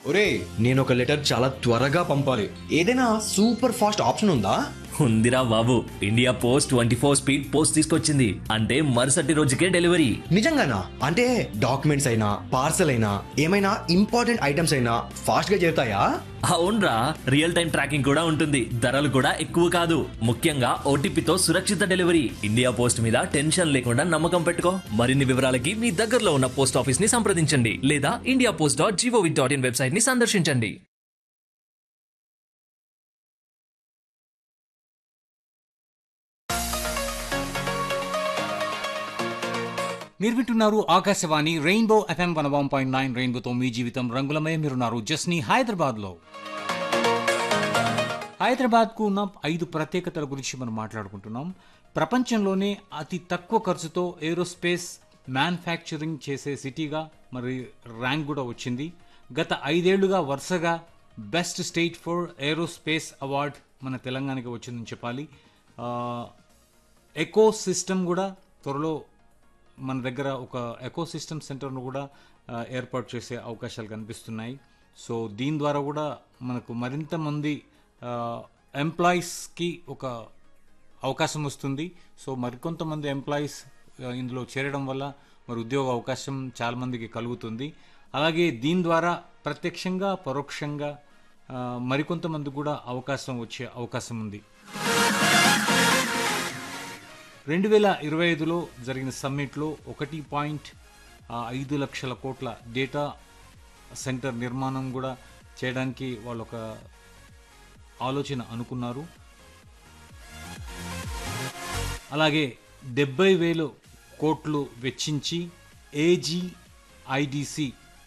ఒరే నేను ఒక లెటర్ చాలా త్వరగా పంపాలి ఏదైనా సూపర్ ఫాస్ట్ ఆప్షన్ ఉందా ఉందిరా బాబు India post twenty four speed post తీసుకొచ్చింది అంటే మరుసటి రోజుకే డెలివరీ నిజంగానా అంటే డాక్యుమెంట్స్ అయినా పార్సల్ అయినా ఏమైనా ఇంపార్టెంట్ ఐటమ్స్ అయినా ఫాస్ట్ గా చేరుతాయా అవునరా రియల్ టైం ట్రాకింగ్ కూడా ఉంటుంది ధరలు కూడా ఎక్కువ కాదు ముఖ్యంగా ఓటీపీతో సురక్షిత డెలివరీ ఇండియా పోస్ట్ మీద టెన్షన్ లేకుండా నమ్మకం పెట్టుకో మరిన్ని వివరాలకి మీ దగ్గరలో ఉన్న పోస్ట్ ఆఫీస్ ని సంప్రదించండి లేదా India post dot gov dot in website ని సందర్శించండి మీరు వింటున్నారు Akashvani rainbow FM one one point nine రెయిన్బోతో మీ జీవితం రంగులమయ మీరున్నారు జస్ని హైదరాబాద్లో హైదరాబాద్కు ఉన్న ఐదు ప్రత్యేకతల గురించి మనం మాట్లాడుకుంటున్నాం ప్రపంచంలోనే అతి తక్కువ ఖర్చుతో ఏరోస్పేస్ మ్యానుఫ్యాక్చరింగ్ చేసే సిటీగా మరి ర్యాంక్ కూడా వచ్చింది గత ఐదేళ్లుగా వరుసగా best state for aerospace award మన తెలంగాణకి వచ్చిందని చెప్పాలి ఆ, ఎకో సిస్టమ్ కూడా త్వరలో మన దగ్గర ఒక ఎకో సిస్టమ్ సెంటర్ను కూడా ఆ, ఏర్పాటు చేసే అవకాశాలు కనిపిస్తున్నాయి సో దీని ద్వారా కూడా మనకు మరింత మంది ఎంప్లాయీస్కి ఒక అవకాశం వస్తుంది సో మరికొంతమంది ఎంప్లాయీస్ ఇందులో చేరడం వల్ల మరి ఉద్యోగ అవకాశం చాలా మందికి కలుగుతుంది అలాగే దీని ద్వారా ప్రత్యక్షంగా పరోక్షంగా ఆ, మరికొంతమంది కూడా అవకాశం వచ్చే అవకాశం ఉంది రెండు వేల ఇరవై ఐదులో జరిగిన సమ్మిట్లో ఒకటి పాయింట్ ఐదు లక్షల కోట్ల డేటా సెంటర్ నిర్మాణం కూడా చేయడానికి వాళ్ళు ఒక ఆలోచన అనుకున్నారు అలాగే డెబ్బై వేలు కోట్లు వెచ్చించి ఏజీఐడిసి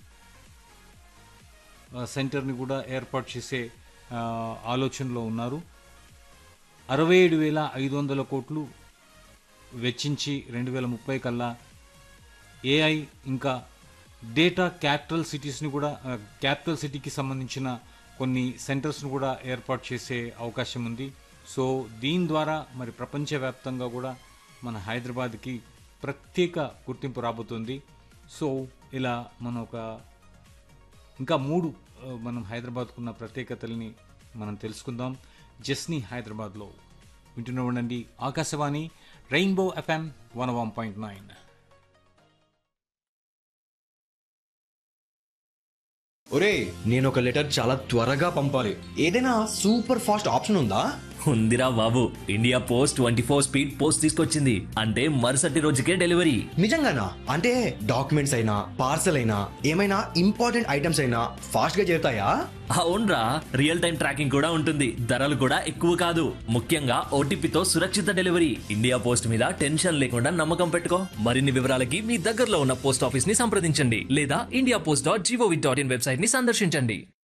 సెంటర్ని కూడా ఏర్పాటు చేసే ఆ, ఆలోచనలో ఉన్నారు అరవై ఏడు వేల ఐదు వందల కోట్లు వెచ్చించి రెండు వేల ముప్పై కల్లా ఏఐ ఇంకా డేటా క్యాపిటల్ సిటీస్ని కూడా ఆ, క్యాపిటల్ సిటీకి సంబంధించిన కొన్ని సెంటర్స్ను కూడా ఏర్పాటు చేసే అవకాశం ఉంది సో దీని ద్వారా మరి ప్రపంచవ్యాప్తంగా కూడా మన హైదరాబాద్కి ప్రత్యేక గుర్తింపు రాబోతుంది సో ఇలా మన ఒక ఇంకా మూడు ఆ, మనం హైదరాబాద్కున్న ప్రత్యేకతల్ని మనం తెలుసుకుందాం జస్ని హైదరాబాద్లో వింటూనే ఉండండి Akashvani rainbow FM one one point nine ఒరే నేను ఒక లెటర్ చాలా త్వరగా పంపాలి ఏదైనా సూపర్ ఫాస్ట్ ఆప్షన్ ఉందా ఉందిరా బాబు India post twenty four speed post తీసుకొచ్చింది అంటే మరుసటి రోజుకే డెలివరీ నిజంగానా అంటే డాక్యుమెంట్స్ అయినా పార్సల్ అయినా ఏమైనా ఇంపార్టెంట్ ఐటమ్స్ అయినా ఫాస్ట్ గా చేరుతాయా అవునరా రియల్ టైం ట్రాకింగ్ కూడా ఉంటుంది ధరలు కూడా ఎక్కువ కాదు ముఖ్యంగా ఓటీపీతో సురక్షిత డెలివరీ ఇండియా పోస్ట్ మీద టెన్షన్ లేకుండా నమ్మకం పెట్టుకో మరిన్ని వివరాలకి మీ దగ్గరలో ఉన్న పోస్ట్ ఆఫీస్ ని సంప్రదించండి లేదా India post dot gov dot in website ని సందర్శించండి